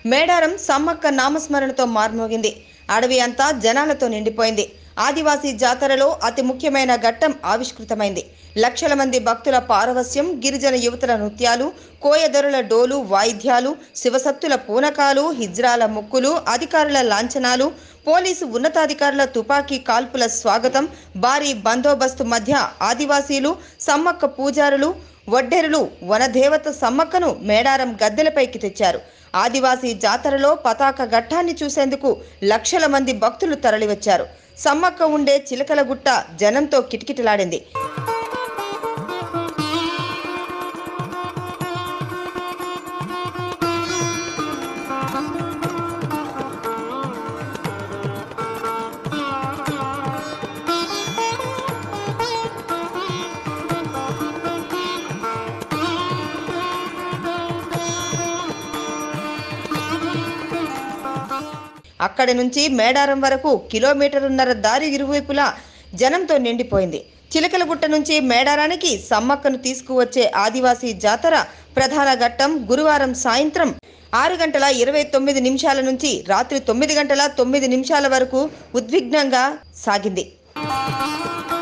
మేడారం సమ్మక్క నామస్మరణతో మార్మోగింది అడవి అంతా జనాలతో నిండిపోయింది ఆదివాసీ జాతరలో అతి ముఖ్యమైన ఘట్టం ఆవిష్కృతమైంది లక్షల మంది భక్తుల పారవస్యం గిరిజన యువతుల నృత్యాలు కోయదొరల డోలు వాయిద్యాలు శివసత్తుల పూనకాలు హిజ్రాల ముక్కులు అధికారుల లాంఛనాలు పోలీసు ఉన్నతాధికారుల తుపాకీ కాల్పుల స్వాగతం భారీ బందోబస్తు మధ్య ఆదివాసీలు సమ్మక్క పూజారులు వడ్డెరులు వనదేవత సమ్మక్కను మేడారం గద్దెలపైకి తెచ్చారు ఆదివాసీ జాతరలో పతాక ఘట్టాన్ని చూసేందుకు లక్షల మంది భక్తులు తరలివచ్చారు సమ్మక్క ఉండే చిలకలగుట్ట జనంతో కిటకిటలాడింది అక్కడి నుంచి మేడారం వరకు కిలోమీటరున్నర దారి ఇరువైపులా జనంతో నిండిపోయింది చిలకలగుట్ట నుంచి మేడారానికి సమ్మక్కను తీసుకువచ్చే ఆదివాసీ జాతర ప్రధాన ఘట్టం గురువారం సాయంత్రం ఆరు గంటల ఇరవై తొమ్మిది నిమిషాల నుంచి రాత్రి తొమ్మిది గంటల తొమ్మిది నిమిషాల వరకు ఉద్విగ్నంగా సాగింది